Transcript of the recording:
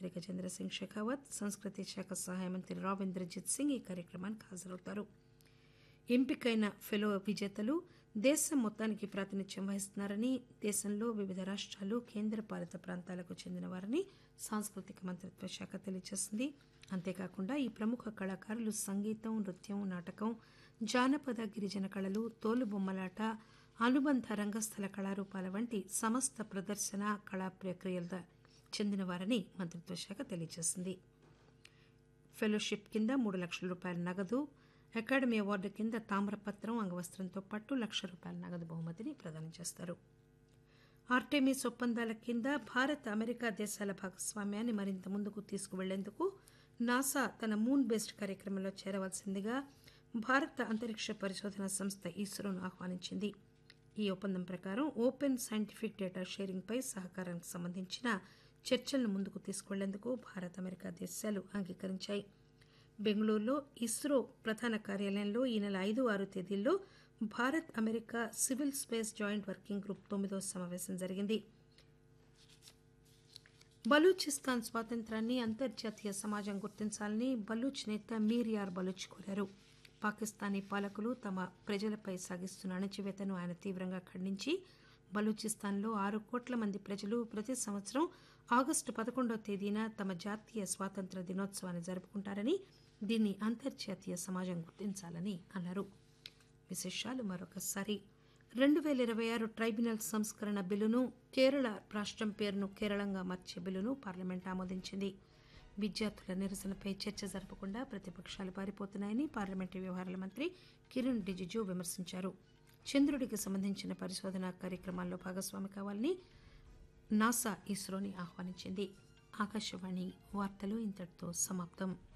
మంత్రి గజేంద్ర సింగ్ షెకావత్ సంస్కృతి శాఖ సహాయ మంత్రి రావ్ ఇంద్రజిత్ సింగ్ ఈ కార్యక్రమానికి హాజరవుతారు ఎంపికైన ఫెలో విజేతలు దేశం మొత్తానికి ప్రాతినిధ్యం వహిస్తున్నారని దేశంలో వివిధ రాష్ట్రాలు కేంద్రపాలిత ప్రాంతాలకు చెందిన వారని సాంస్కృతిక మంత్రిత్వ శాఖ తెలియజేసింది అంతేకాకుండా ఈ ప్రముఖ కళాకారులు సంగీతం నృత్యం నాటకం జానపద గిరిజన కళలు తోలుబొమ్మలాట అనుబంధ రంగస్థల కళారూపాల వంటి సమస్త ప్రదర్శన కళా ప్రక్రియల చెందినవారని మంత్రిత్వ శాఖ తెలియజేసింది ఫెలోషిప్ కింద మూడు లక్షల రూపాయల నగదు అకాడమీ అవార్డు కింద తామ్రపత్రం అంగవస్త్రంతో పాటు లక్ష రూపాయల నగదు బహుమతిని ప్రదానం చేస్తారు ఆర్టెమిస్ ఒప్పందాల కింద భారత్ అమెరికా దేశాల భాగస్వామ్యాన్ని మరింత ముందుకు తీసుకువెళ్లేందుకు నాసా తన మూన్ బేస్డ్ కార్యక్రమంలో చేరవలసిందిగా భారత అంతరిక్ష పరిశోధన సంస్థ ఇస్రోను ఆహ్వానించింది ఈ ఒప్పందం ప్రకారం ఓపెన్ సైంటిఫిక్ డేటా షేరింగ్ పై సహకారానికి సంబంధించిన చర్చలను ముందుకు తీసుకువెళ్లేందుకు భారత్ అమెరికా దేశాలు అంగీకరించాయి బెంగళూరులో ఇస్రో ప్రధాన కార్యాలయంలో ఈ నెల ఐదు ఆరు తేదీల్లో Bharat America civil space joint working group తొమ్మిదో సమావేశం జరిగింది బలూచిస్తాన్ స్వాతంత్రాన్ని అంతర్జాతీయ సమాజం గుర్తించాలని బలూచ్ నేత మీర్యార్ బలూచ్ కోరారు పాకిస్తానీ పాలకులు తమ ప్రజలపై సాగిస్తున్న అణచివేతను ఆయన తీవ్రంగా ఖండించి బలూచిస్తాన్లో ఆరు కోట్ల మంది ప్రజలు ప్రతి సంవత్సరం ఆగస్టు పదకొండవ తేదీన తమ జాతీయ స్వాతంత్ర దినోత్సవాన్ని జరుపుకుంటారని దీన్ని అంతర్జాతీయ సమాజం గుర్తించాలని అన్నారు విశేషాలు మరొకసారి రెండు పేల ఇరవై ఆరు ట్రైబ్యునల్ సంస్కరణ బిల్లును కేరళ రాష్టం పేరును కేరళంగా మార్చే బిల్లును పార్లమెంట్ ఆమోదించింది విద్యార్థుల నిరసనపై చర్చ జరపకుండా ప్రతిపక్షాలు పారిపోతున్నాయని పార్లమెంటరీ వ్యవహారాల మంత్రి కిరణ్ రిజిజు విమర్శించారు చంద్రుడికి సంబంధించిన పరిశోధన కార్యక్రమాల్లో భాగస్వామి కావాలని నాసా ఇస్రోని ఆహ్వానించింది ఆకాశవాణి వార్తలు ఇంతటితో సమాప్తం